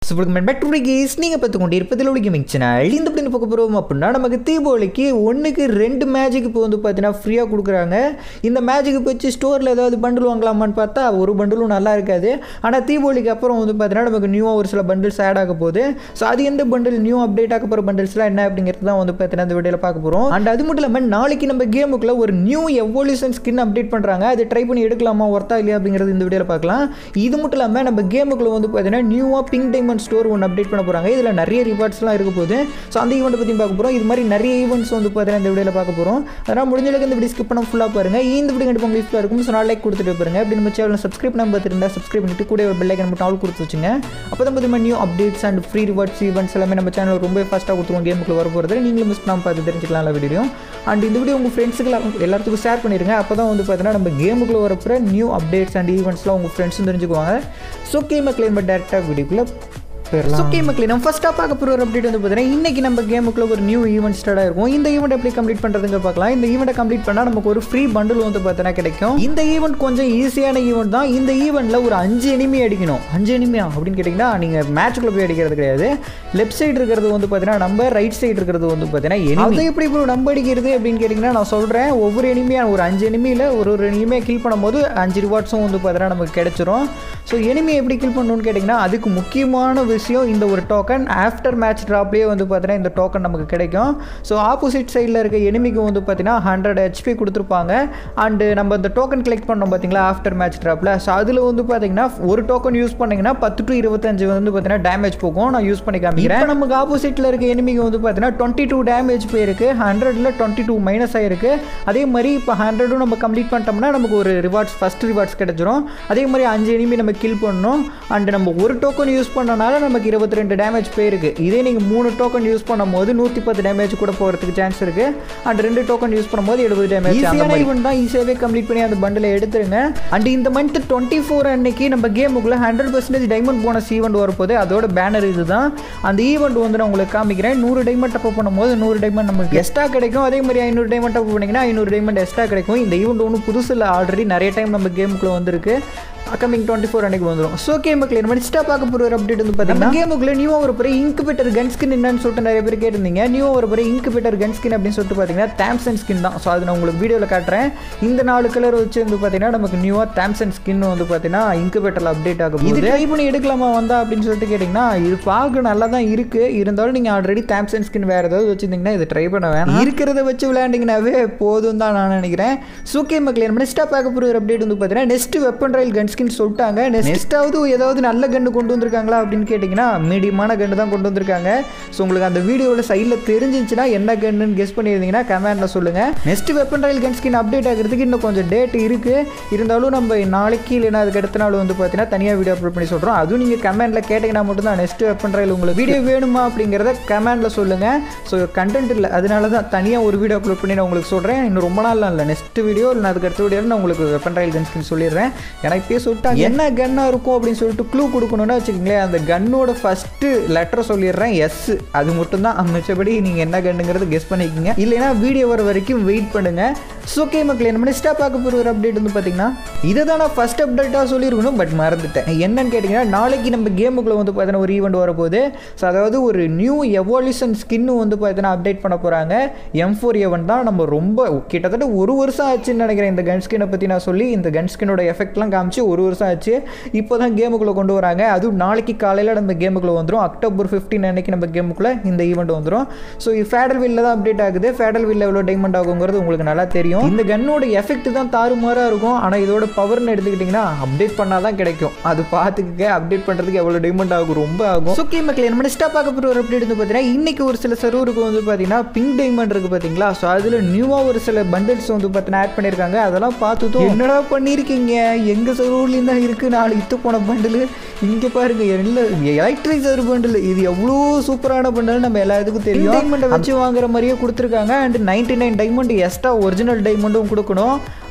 Subramanian back to case நீங்கள் பார்த்து கொண்டு இருப்பதில் ஒழிக்க மிக்சனால் இந்த அப்படின்னு பார்க்க போகிறோம் அப்படின்னா நமக்கு தீபாவளிக்கு ஒன்றுக்கு ரெண்டு மேஜிக் இப்போ வந்து பார்த்தீங்கன்னா ஃப்ரீயாக கொடுக்குறாங்க இந்த மேஜிக் வச்சு ஸ்டோரில் ஏதாவது பண்டில் வாங்கலாமான்னு பார்த்தா ஒரு பண்டிலும் நல்லா இருக்காது ஆனால் தீபாவளிக்கு அப்புறம் வந்து பார்த்தீங்கன்னா நமக்கு நியூவாக ஒரு சில பண்டில்ஸ் ஆட் ஆக போகுது ஸோ அது எந்த பண்டில் நியூ அப்டேட் ஆக போகிற பண்டில்ஸ்லாம் என்ன அப்படிங்கிறது தான் வந்து பார்த்தீங்கன்னா இந்த வீடியோவில் பார்க்க போகிறோம் அண்ட் அது மட்டும் இல்லாமல் நாளைக்கு நம்ம கேமுக்குள்ள ஒரு நியூ எவல்யூஷன் ஸ்கின் அப்டேட் பண்ணுறாங்க அதை ட்ரை பண்ணி எடுக்கலாமா ஒர்த்தா இல்லையா அப்படிங்கிறது இந்த வீடியோவில் பார்க்கலாம் இது மட்டும் இல்லாமல் நம்ம கேமுக்குள்ள வந்து பார்த்தீங்கன்னா நியூவாக பிங்க் டைமண்ட் ஸ்டோர் ஒன்று அப்டேட் பண்ண போகிறாங்க இதில் நிறைய ரிவார்ட்ஸ்லாம் இருக்க போகுது ஸோ அந்த ஈவெண்ட் பற்றி பார்க்க போகிறோம் இது மாதிரி நிறைய ஈவெண்ட்ஸ் வந்து பார்த்தீங்கன்னா இந்த வீடியோவில் பார்க்க போகிறோம் அதனால் முடிஞ்ச அளவுக்கு இந்த வீடியோ ஸ்கிப் பண்ண ஃபுல்லாக பாருங்கள் இந்த வீடியோ கண்டிப்பாக உங்களுக்கு யூஸ்ஃபுல்லாக இருக்கும் ஸோ நாள் லைக் கொடுத்துட்டு பாருங்க அப்படி நம்ம சேனல் சப்ஸ்கிரைப் நம்ம பார்த்துருந்தா சப்ஸ்கிரைப் பண்ணிட்டு கூட ஒரு பெல்லைக்கன் மட்டும் ஆல் கொடுத்து வச்சுங்க அப்போ தான் பார்த்தீங்கன்னா new updates and free rewards events எல்லாமே நம்ம சேனல் ரொம்ப ஃபாஸ்ட்டாக கொடுத்துருவோம் கேமுக்குள்ள வர போகிறது நீங்களும் மிஸ் பண்ணாமல் பார்த்து தெரிஞ்சுக்கலாம் எல்லா வீடியோ அண்ட் இந்த வீடியோ உங்கள் ஃப்ரெண்ட்ஸுக்கு எல்லாத்துக்கும் ஷேர் பண்ணிடுங்க அப்போ தான் வந்து பார்த்தீங்கன்னா நம்ம கேமுக்குள்ள வரப்போ நியூ அப்டேட்ஸ் அண்ட் ஈவெண்ட்ஸ்லாம் உங்கள் ஃப்ரெண்ட்ஸும் தெரிஞ்சுக்குவாங்க ஸோ கேமை கிளைம் டேரெக்டாக வீடியோக்குள்ளே ஸோ கேமுக்குள்ள நம்ம ஃபஸ்ட்டாக பார்க்க போகிற ஒரு அப்டேட் வந்து பார்த்தீங்கன்னா இன்றைக்கி நம்ம கேமுக்குள்ள ஒரு நியூ ஈவெண்ட் ஸ்டார்ட் இருக்கும் இந்த ஈவெண்ட் எப்படி கம்ப்ளீட் பண்ணுறதுங்க பார்க்கலாம் இந்த ஈவெண்ட்டை கம்ப்ளீட் பண்ணால் நமக்கு ஒரு ஃப்ரீ பண்டில் வந்து பார்த்தீங்கன்னா கிடைக்கும் இந்த ஈவெண்ட் கொஞ்சம் ஈஸியான ஈவெண்ட் தான் இந்த ஈவெண்ட்டில் ஒரு அஞ்சு எனிமி அடிக்கணும் அஞ்சு எனிமியா அப்படின்னு கேட்டிங்கன்னா நீங்கள் மேட்ச்க்குள்ளே போய் அடிக்கிறது கிடையாது லெஃப்ட் சைடு இருக்கிறது வந்து பார்த்தீங்கன்னா நம்ம ரைட் சைடு இருக்கிறது வந்து பார்த்தீங்கன்னா அதை எப்படி இப்போ நம்ம அடிக்கிறது அப்படின்னு கேட்டிங்கன்னா நான் சொல்கிறேன் ஒவ்வொரு எனிமியாக ஒரு அஞ்சு எனிமியில் ஒரு ஒரு எனிமியை கில் பண்ணும்போது அஞ்சு ரிவார்ட்ஸும் வந்து பார்த்தீங்கன்னா நமக்கு கிடைச்சிரும் ஸோ எனிமி எப்படி கில் பண்ணணும்னு கேட்டிங்கன்னா அதுக்கு முக்கியமான விஷயம் இந்த ஒரு டோக்கன் ஆஃப்டர் மேட்ச் ட்ராப்லேயே வந்து பார்த்தீங்கன்னா இந்த டோக்கன் நமக்கு கிடைக்கும் ஸோ ஆப்போசிட் சைடில் இருக்க எனிமிக்கு வந்து பார்த்தீங்கன்னா ஹண்ட்ரட் ஹெச்பி கொடுத்துருப்பாங்க அண்டு நம்ம இந்த டோக்கன் கலெக்ட் பண்ணோம் பார்த்தீங்களா ஆஃப்டர் மேட்ச் ட்ராப்பில் ஸோ அதில் வந்து பார்த்தீங்கன்னா ஒரு டோக்கன் யூஸ் பண்ணிங்கன்னா பத்து டு இருபத்தஞ்சு வந்து பார்த்தீங்கன்னா டேமேஜ் போகும் நான் யூஸ் பண்ணி காமிக்கிறேன் இப்போ நமக்கு ஆப்போசிட்டில் இருக்க எனிமிக்கு வந்து பார்த்தீங்கன்னா டுவெண்ட்டி டூ டேமேஜ் போயிருக்கு ஹண்ட்ரடில் டுவெண்ட்டி டூ மைனஸ் ஆயிருக்கு அதே மாதிரி இப்போ ஹண்ட்ரடும் நம்ம கம்ப்ளீட் பண்ணிட்டோம்னா நமக்கு ஒரு ரிவார்ட்ஸ் ஃபஸ்ட் ரிவார்ட்ஸ் கிடைச்சிரும் அதே மாதிரி அஞ்சு எனிமி நம்ம கில் பண்ணணும் அண்ட் நம்ம ஒரு டோக்கன் யூஸ் பண்ணனால நமக்கு இருபத்தி ரெண்டு டேமேஜ் போயிருக்கு இதே நீங்கள் மூணு டோக்கன் யூஸ் பண்ணும்போது நூற்றி பத்து டேமேஜ் கூட போகிறதுக்கு சான்ஸ் இருக்குது அண்ட் ரெண்டு டோக்கன் யூஸ் பண்ணும்போது எழுபது டேமேஜ் ஈஸியான ஈவெண்ட் தான் ஈஸியாகவே கம்ப்ளீட் பண்ணி அந்த பண்டில் எடுத்துருங்க அண்ட் இந்த மந்த் டுவெண்ட்டி ஃபோர் அன்னைக்கு நம்ம கேமுக்குள்ள hundred percentage diamond bonus event வரப்போது அதோட பேனர் இதுதான் அந்த ஈவெண்ட் வந்து நான் உங்களுக்கு காமிக்கிறேன் நூறு டைமண்ட் டப் பண்ணும்போது நூறு டைமண்ட் நமக்கு எக்ஸ்ட்ரா கிடைக்கும் அதே மாதிரி ஐநூறு டைமண்ட் டப் பண்ணிங்கன்னா ஐநூறு டைமண்ட் எக்ஸ்ட்ரா கிடைக்கும் இந்த ஈவெண்ட் ஒன்றும் புதுசு இல்லை ஆல்ரெடி நிறைய டைம் நம்ம கேமுக்குள்ள வந்திருக்கு அக்கமிங் டுவெண்ட்டி ஃபோர் அன்னைக்கு வந்துடும் ஸோ கேமு கிளியர் நெக்ஸ்ட்டாக பார்க்க போகிற ஒரு அப்டேட் வந்து பார்த்தீங்கன்னா கேமுக்குள்ள நியூவாக ஒரு பெரிய இன்குபேட்டர் கன் ஸ்கின் என்னன்னு சொல்லிட்டு நிறைய பேர் கேட்டிருந்தீங்க நியூவாக ஒரு பெரிய இன்குபேட்டர் கன் ஸ்கின் அப்படின்னு சொல்லிட்டு பார்த்தீங்கன்னா தாம்சன் ஸ்கின் தான் ஸோ அது நான் உங்களுக்கு வீடியோவில் காட்டுறேன் இந்த நாலு கலர் வச்சு வந்து பார்த்தீங்கன்னா நமக்கு நியூவாக தாம்சன் ஸ்கின் வந்து பார்த்தீங்கன்னா இன்குபேட்டரில் அப்டேட் ஆகும் இது ட்ரை பண்ணி எடுக்கலாமா வந்தா அப்படின்னு சொல்லிட்டு கேட்டிங்கன்னா இது பார்க்க நல்லா தான் இருக்குது இருந்தாலும் நீங்கள் ஆல்ரெடி தாம்சன் ஸ்கின் வேறு ஏதாவது வச்சுருந்தீங்கன்னா இது ட்ரை பண்ண வேணாம் இருக்கிறத வச்சு விளையாண்டிங்கனாவே போதும் தான் நான் நினைக்கிறேன் ஸோ கேமு கிளியர் நெக்ஸ்ட்டாக பார்க்க போகிற அப்டேட் வந்து பார்த்தீங்கன்னா next weapon rail gun skin சொல்லிட்டாங்க நெக்ஸ்ட்டாவது ஏதாவது நல்ல கன்று கொண்டு வந்திருக்காங்களா அப்படின்னு கேட்டிங்கன்னா மீடியமான கன்று தான் கொண்டு வந்திருக்காங்க ஸோ உங்களுக்கு அந்த வீடியோவில் சைடில் தெரிஞ்சிச்சுன்னா என்ன கன்னுன்னு கெஸ் பண்ணியிருந்தீங்கன்னா கமெண்ட்டில் சொல்லுங்கள் next weapon rail gun skin update ஆகிறதுக்கு இன்னும் கொஞ்சம் டேட் இருக்குது இருந்தாலும் நம்ம நாளைக்கு இல்லைன்னா அதுக்கு அடுத்த நாள் வந்து பார்த்தீங்கன்னா தனியாக வீடியோ அப்லோட் பண்ணி சொல்கிறோம் அதுவும் நீங்கள் கமெண்ட்டில் கேட்டிங்கன்னா மட்டும்தான் நெக்ஸ்ட் வெப்பன் ரயில் உங்களுக்கு வீடியோ வேணுமா அப்படிங்கிறத கமெண்ட்டில் சொல்லுங்கள் ஸோ கண்டென்ட் இல்லை அதனால தான் தனியாக ஒரு வீடியோ அப்லோட் பண்ணி நான் உங்களுக்கு சொல்கிறேன் இன்னும் ரொம்ப நாள்லாம் இல்லை நெக்ஸ்ட் வீடியோ இல்லை அதுக்கு அடுத்த வீடியோ நான் உங்களுக்கு வெப்பன் ரயில் கன் ஸ்கின் சொல்லிடுறேன் எனக்கு இப்பயே சொல்லிட்டாங்க என்ன கன்னாக இருக்கும் அப்படின்னு சொல்லிட்டு க்ளூ கொடுக்கணும்னா வச்சுக்கோங்களேன் அந்த கன்னோட ஃபஸ்ட்டு லெட்டரை சொல்லிடுறேன் எஸ் அது மட்டும்தான் மிச்சபடி நீங்கள் என்ன கன்னுங்கிறது கெஸ் பண்ணிக்கோங்க இல்லைனா வீடியோ வர வரைக்கும் வெயிட் பண்ணுங்கள் ஸோ ஓகே மக்களே நம்ம நெக்ஸ்ட்டாக பார்க்க போகிற ஒரு அப்டேட் வந்து பார்த்தீங்கன்னா இதை தான் நான் ஃபஸ்ட் அப்டேட்டாக சொல்லியிருக்கணும் பட் மறந்துட்டேன் என்னன்னு கேட்டிங்கன்னா நாளைக்கு நம்ம கேமுக்குள்ளே வந்து பார்த்தீங்கன்னா ஒரு ஈவெண்ட் வரப்போகுது ஸோ அதாவது ஒரு நியூ எவால்யூஷன் ஸ்கின்னு வந்து பார்த்தீங்கன்னா அப்டேட் பண்ண போகிறாங்க எம் ஃபோர் எவன் தான் நம்ம ரொம்ப கிட்டத்தட்ட ஒரு வருஷம் ஆச்சுன்னு நினைக்கிறேன் இந்த கன் ஸ்கினை பற்றி நான் சொல்லி இந்த கன் ஸ்கினோட எஃபெக்ட்லாம் காமிச்சு ஒரு வருஷம் ஆச்சு இப்போ தான் கேமுக்குள்ளே கொண்டு வராங்க அதுவும் நாளைக்கு காலையில் நம்ம கேமுக்குள்ளே வந்துடும் அக்டோபர் ஃபிஃப்டீன் அன்னைக்கு நம்ம கேமுக்குள்ளே இந்த ஈவெண்ட் வந்துடும் ஸோ இது ஃபேடல் வில்ல தான் அப்டேட் ஆகுது ஃபேடல் வில்ல எவ்வளோ டைமண்ட் ஆகுங்கிறது உங்களுக்கு நல்லா தெரியும் இந்த கன்னோட எஃபெக்ட் தான் தாறுமாறாக இருக்கும் ஆனால் இதோட பவர்னு எடுத்துக்கிட்டிங்கன்னா அப்டேட் பண்ணால் தான் கிடைக்கும் அது பார்த்துக்க அப்டேட் பண்ணுறதுக்கு எவ்வளோ டைமண்ட் ஆகும் ரொம்ப ஆகும் ஸோ மக்களே நம்ம நெக்ஸ்ட்டாக பார்க்க போகிற ஒரு அப்டேட் வந்து பார்த்தீங்கன்னா இன்றைக்கி ஒரு சில சர்வருக்கு வந்து பார்த்தீங்கன்னா பிங்க் டைமண்ட் இருக்குது பார்த்தீங்களா ஸோ அதில் நியூவாக ஒரு சில பண்டில்ஸ் வந்து பார்த்தீங்கன்னா ஆட் பண்ணியிருக்காங்க அதெல்லாம் பார்த்துட்டும் என்னடா பண்ணியிருக்கீங்க எங்கள் சர்வர்லேயும் தான் இருக்குது நாலு இத்து போன பண்டில் இங்கே பாருங்க எல்லாம் எலக்ட்ரிக் சர்வ் பண்டில் இது எவ்வளோ சூப்பரான பண்டில் நம்ம எல்லாத்துக்கும் தெரியும் டைமண்டை வச்சு வாங்குற மாதிரியே கொடுத்துருக்காங்க and ninety nine diamond extra original டைமண்டும் கொடுக்கணும்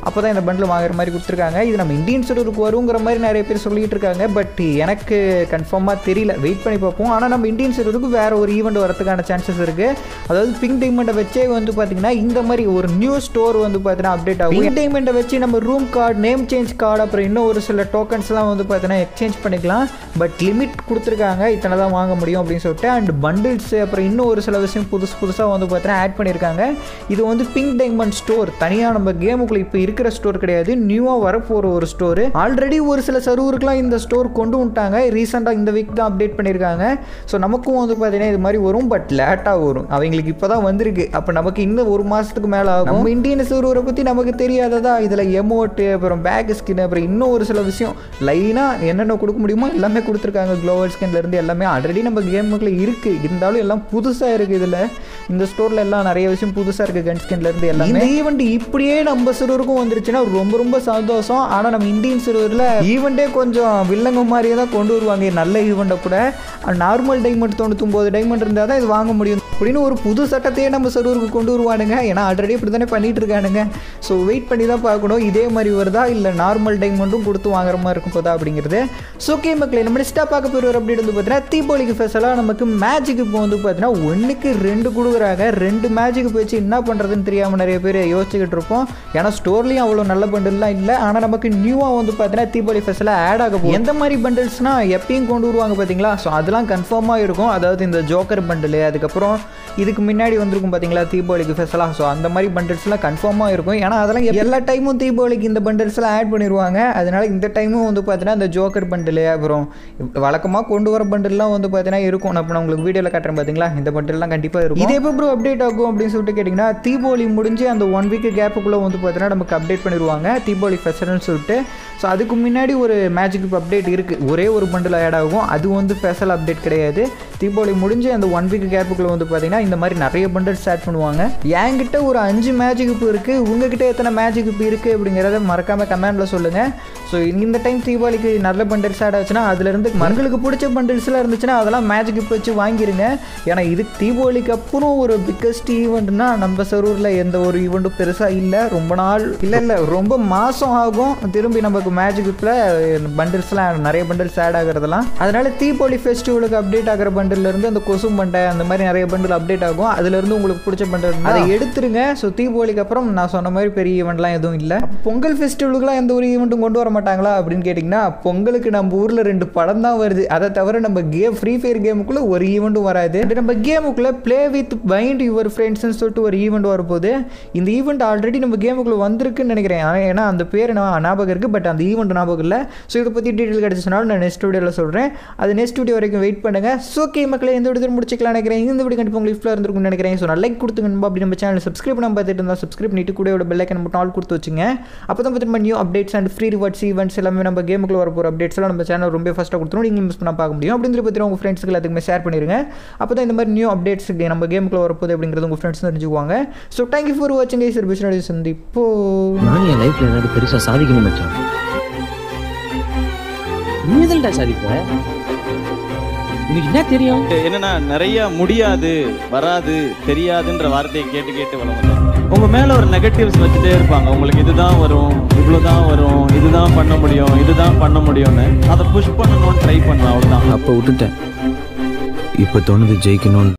அப்போ தான் இந்த பண்டில் வாங்குற மாதிரி கொடுத்துருக்காங்க இது நம்ம இந்தியன் சர்வருக்கு வருங்கிற மாதிரி நிறைய பேர் சொல்லிட்டு இருக்காங்க பட் எனக்கு கன்ஃபார்மாக தெரியல வெயிட் பண்ணி பார்ப்போம் ஆனால் நம்ம இந்தியன் சர்வருக்கு வேறு ஒரு ஈவெண்ட் வரதுக்கான சான்சஸ் இருக்குது அதாவது பிங்க் டைமண்டை வச்சே வந்து பார்த்தீங்கன்னா இந்த மாதிரி ஒரு நியூ ஸ்டோர் வந்து பார்த்தீங்கன்னா அப்டேட் ஆகும் பிங்க் டைமண்டை வச்சு நம்ம room card name change card அப்புறம் இன்னும் ஒரு சில டோக்கன்ஸ்லாம் வந்து பார்த்தீங்கன்னா எக்ஸ்சேஞ்ச் பண்ணிக்கலாம் பட் லிமிட் கொடுத்துருக்காங்க இத்தனை தான் வாங்க முடியும் அப்படின்னு சொல்லிட்டு அண்ட் பண்டில்ஸ் அப்புறம் இன்னும் ஒரு சில விஷயம் புதுசு புதுசாக வந்து பார்த்தீங்கன்னா ஆட் பண்ணியிருக்காங்க இது வந்து பிங்க் டைமண்ட் ஸ்டோர் தனியாக நம்ம கேமுக்குள்ள இப்போ இருக்கிற ஸ்டோர் கிடையாது நியூவாக வரப்போகிற ஒரு ஸ்டோர் ஆல்ரெடி ஒரு சில சர்வருக்குலாம் இந்த ஸ்டோர் கொண்டு வந்துட்டாங்க ரீசெண்டாக இந்த வீக் தான் அப்டேட் பண்ணியிருக்காங்க ஸோ நமக்கும் வந்து பார்த்தீங்கன்னா இது மாதிரி வரும் பட் லேட்டாக வரும் அவங்களுக்கு இப்போ தான் வந்திருக்கு அப்போ நமக்கு இன்னும் ஒரு மாதத்துக்கு மேலே ஆகும் நம்ம இந்தியன் சர்வரை பற்றி நமக்கு தெரியாததா இதில் எமோட்டு அப்புறம் பேக் ஸ்கின் அப்புறம் இன்னும் ஒரு சில விஷயம் லைனாக என்னென்ன கொடுக்க முடியுமோ எல்லாமே கொடுத்துருக்காங்க க்ளோவல் ஸ்கின்லேருந்து எல்லாமே ஆல்ரெடி நம்ம கேமுக்குள்ளே இருக்குது இருந்தாலும் எல்லாம் புதுசாக இருக்குது இதில் இந்த ஸ்டோரில் எல்லாம் நிறைய விஷயம் புதுசாக இருக்குது கன் ஸ்கின்லேருந்து எல்லாமே இந்த ஈவெண்ட் இப்படியே நம்ம சர்வருக்கும் வந்துருச்சுன்னா ரொம்ப ரொம்ப சந்தோஷம் ஆனால் நம்ம இந்தியன் சர்வரில் ஈவெண்ட்டே கொஞ்சம் வில்லங்க மாதிரியே தான் கொண்டு வருவாங்க நல்ல ஈவெண்ட்டை கூட நார்மல் டைமண்ட் தொண்ணூத்தொம்பது டைமண்ட் இருந்தால் தான் இது வாங்க முடியும் அப்படின்னு ஒரு புது சட்டத்தையே நம்ம சர்வருக்கு கொண்டு வருவானுங்க ஏன்னா ஆல்ரெடி இப்படி தானே பண்ணிட்டு இருக்கானுங்க ஸோ வெயிட் பண்ணி தான் பார்க்கணும் இதே மாதிரி வருதா இல்லை நார்மல் டைமண்டும் கொடுத்து வாங்குற மாதிரி இருக்கும் போதா அப்படிங்கிறது ஸோ ஓகே மக்களே நம்ம நெக்ஸ்ட்டாக பார்க்க போகிற ஒரு அப்படி வந்து பார்த்தீங்கன்னா தீபாவளிக்கு ஃபெஸ்டெல்லாம் நமக்கு மேஜிக் இப்போ வந்து பார்த்தீங்கன்னா ஒன்றுக்கு ரெண்டு கொடுக்குறாங்க ரெண்டு மேஜிக் வச்சு என்ன பண்ணுறதுன்னு தெரியாமல் நிறைய பேர் யோசிச்சுக்கிட்டு இருப்போம் ஏன்னா ஸ்டோர்லேயும் அவ்வளோ நல்ல பண்டில்லாம் இல்லை ஆனால் நமக்கு நியூவாக வந்து பார்த்தீங்கன்னா தீபாவளி ஃபெஸ்டில் ஆட் ஆக போகும் எந்த மாதிரி பண்டில்ஸ்னால் எப்பயும் கொண்டு வருவாங்க பார்த்தீங்களா ஸோ அதெல்லாம் கன்ஃபார்மாக இருக்கும் அதாவது இந்த ஜோக்கர் பண்டில் அதுக்கப்புறம் இதுக்கு முன்னாடி வந்திருக்கும் பார்த்தீங்களா தீபாவளிக்கு ஃபெஸ்டலாக ஸோ அந்த மாதிரி பண்டில்ஸ்லாம் கன்ஃபார்மாக இருக்கும் ஏன்னா அதெல்லாம் எல்லா டைமும் தீபாவளிக்கு இந்த பண்டில்ஸ்லாம் ஆட் பண்ணிடுவாங்க அதனால இந்த டைமும் வந்து பார்த்தீங்கன்னா இந்த ஜோக்கர் பண்டில் அப்புறம் வழக்கமாக கொண்டு வர பண்டில்லாம் வந்து பார்த்தீங்கன்னா இருக்கும் நான் இப்போ நான் உங்களுக்கு வீடியோவில் காட்டுறேன் பார்த்தீங்களா இந்த பண்டில்லாம் கண்டிப்பாக இருக்கும் இதே எப்போ அப்டேட் ஆகும் அப்படின்னு சொல்லிட்டு கேட்டிங்கன்னா தீபாவளி முடிஞ்சு அந்த ஒன் வீக் கேப்புக்குள்ளே வந்து பார்த்தீங்கன்னா நமக்கு அப்டேட் பண்ணிடுவாங்க தீபாவளி ஃபெஸ்டிவல்னு சொல்லிட்டு ஸோ அதுக்கு முன்னாடி ஒரு மேஜிக் அப்டேட் இருக்குது ஒரே ஒரு பண்டில் ஆட் ஆகும் அது வந்து ஸ்பெஷல் அப்டேட் கிடையாது தீபாவளி முடிஞ்சு அந்த ஒன் வீக் கேப்புக்குள்ளே வந்து பார்த்தீங்கன்னா இந்த மாதிரி நிறைய பண்டில்ஸ் ஆட் பண்ணுவாங்க என்கிட்ட ஒரு அஞ்சு மேஜிக் இப்போ இருக்குது உங்ககிட்ட எத்தனை மேஜிக் இப்போ இருக்குது அப்படிங்கிறத மறக்காமல் கமெண்டில் சொல்லுங்கள் ஸோ இந்த டைம் தீபாவளிக்கு நல்ல பண்டில்ஸ் ஆட் ஆச்சுன்னா அதுலேருந்து மங்களுக்கு பிடிச்ச பண்டில்ஸ்லாம் இருந்துச்சுன்னா அதெல்லாம் மேஜிக் இப்போ வச்சு வாங்கிருங்க ஏன்னா இது தீபாவளிக்கு அப்புறம் ஒரு பிக்கஸ்ட் ஈவெண்ட்னா நம்ம சர்வரில் எந்த ஒரு ஈவெண்ட்டும் பெருசாக இல்லை ரொம்ப நாள் இல்லை இல்லை ரொம்ப மாதம் ஆகும் திரும்பி நமக்கு மேஜிக்கில் பண்டில்ஸ்லாம் நிறைய பண்டில்ஸ் ஆட் ஆகிறதெல்லாம் அதனால தீபாவளி ஃபெஸ்டிவலுக்கு அப்டேட் ஆகிற பண்டில் இருந்து அந்த கொசும் பண்டை அந்த மாதிரி நிறைய பண்டில் அப்டேட் ஆகும் அதுலேருந்து உங்களுக்கு பிடிச்ச பண்டில் அதை எடுத்துருங்க ஸோ தீபாவளிக்கு அப்புறம் நான் சொன்ன மாதிரி பெரிய ஈவெண்ட்லாம் எதுவும் இல்லை பொங்கல் ஃபெஸ்டிவலுக்குலாம் எந்த ஒரு ஈவெண்ட்டும் கொண்டு வர மாட்டாங்களா அப்படின்னு கேட்டிங்கன்னா பொங்கலுக்கு நம்ம ஊரில் ரெண்டு படம் தான் வருது அதை தவிர நம்ம கேம் ஃப்ரீ ஃபயர் கேமுக்குள்ளே ஒரு ஈவெண்ட்டும் வராது இது நம்ம கேமுக்குள்ளே ப்ளே வித் பைண்ட் யுவர் ஃப்ரெண்ட்ஸ்னு சொல்லிட்டு ஒரு ஈவெண்ட் வரப்போகுது இந்த ஈவெண்ட் ஆல்ரெடி நம்ம கேமுக்குள்ளே வந்திருக்குன்னு நினைக்கிறேன் ஆனா, ஏன்னா அந்த பேர் நான் ஞாபகம் இருக்குது பட் அந்த ஈவெண்ட் ஞாபகம் இல்லை ஸோ இதை பற்றி டீட்டெயில் கிடச்சிச்சுனாலும் நான் நெக்ஸ்ட் வீடியோவில் சொல்கிறேன் அது நெக்ஸ்ட் வீடியோ வரைக்கும் வெயிட் பண்ணுங்கள் ஸோ ஓகே மக்களே இந்த வீடியோ முடிச்சிக்கலாம் நினைக்கிறேன் இந்த வீடியோ கண்டிப்பாக உங்களுக்கு யூஸ்ஃபுல்லாக இருந்திருக்கும்னு நினைக்கிறேன் ஸோ நான் லைக் கொடுத்துங்க நண்பா. அப்படி நம்ம சேனல் சப்ஸ்கிரைப் பண்ண பார்த்துட்டு இருந்தால் சப்ஸ்கிரைப் பண்ணிட்டு கூட ஒரு பெல்லைக்கன் மட்டும் ஆல் கொடுத்து வச்சுங்க அப்போ தான் பார்த்து new updates and free rewards events எல்லாமே நம்ம கேமுக்குள்ள வர போகிற அப்டேட்ஸ் எல்லாம் நம்ம சேனல் ரொம்ப ஃபஸ்ட்டாக கொடுத்துரும் நீங்கள் மிஸ் பண்ண பார்க்க முடியும் அப்படின்னு சொல்லி பற்றி உங்கள் ஃப்ரெண்ட்ஸ்க்கு எல்லாத்துக்குமே ஷேர் பண்ணிடுங்க அப்போ தான் இந்த மாதிரி நியூ அப்டேட்ஸ் நம்ம கேமுக்குள்ள வரப்போகுது அப்படிங்கிறது உங்கள் ஃப்ரெண்ட்ஸ் தெரிஞ்சுக்குவாங்க ஸோ தேங்க்யூ ஃபார் வாட்சிங் ஐசர் பிஸ்னடி சந்திப்போ நான் என் லைஃப்ல ஏதாவது பெருசா சாதிக்கணும் மச்சான் நீதல்டா சாதிப்ப உனக்கு என்ன தெரியும் என்னன்னா நிறைய முடியாது வராது தெரியாதுன்ற வார்த்தையை கேட்டு கேட்டு வளர்ந்தேன் உங்க மேல ஒரு நெகட்டிவ்ஸ் வச்சுட்டே இருப்பாங்க உங்களுக்கு இதுதான் வரும் இவ்வளவுதான் வரும் இதுதான் பண்ண முடியும் இதுதான் பண்ண முடியும்னு அதை புஷ் பண்ணணும்னு ட்ரை பண்ணுவேன் அவ்வளவுதான் அப்போ விட்டுட்டேன் இப்போ தோணுது ஜெயிக்கணும்னு